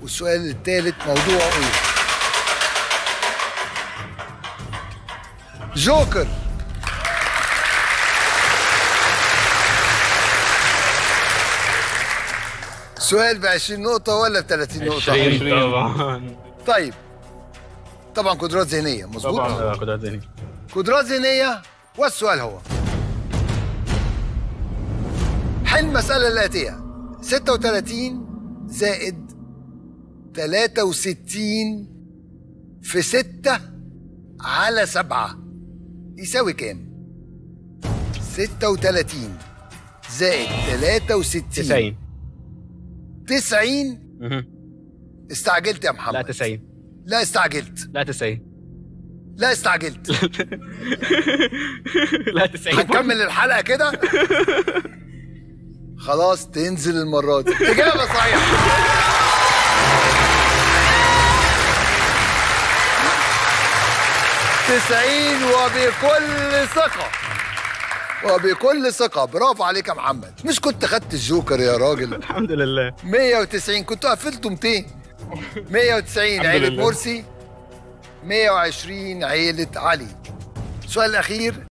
والسؤال الثالث موضوعه ايه جوكر سؤال ب 20 نقطة ولا ب 30 نقطة؟ 20 طبعا طيب طبعا قدرات ذهنية مظبوط؟ طبعا قدرات ذهنية قدرات ذهنية والسؤال هو حل المسألة الآتية 36 زائد 63 في 6 على 7 يساوي كام؟ 36 زائد 63 90 90 مهم. استعجلت يا محمد لا 90 لا استعجلت لا 90 لا استعجلت لا 90 هنكمل الحلقة كده خلاص تنزل المرة دي إجابة صحيحة تسعين وبكل ثقة وبكل ثقة برافو عليك يا محمد مش كنت خدت الجوكر يا راجل الحمد لله 190 كنت قفلته 200 190 الحمد عيلة لله. مرسي 120 عيلة علي السؤال الأخير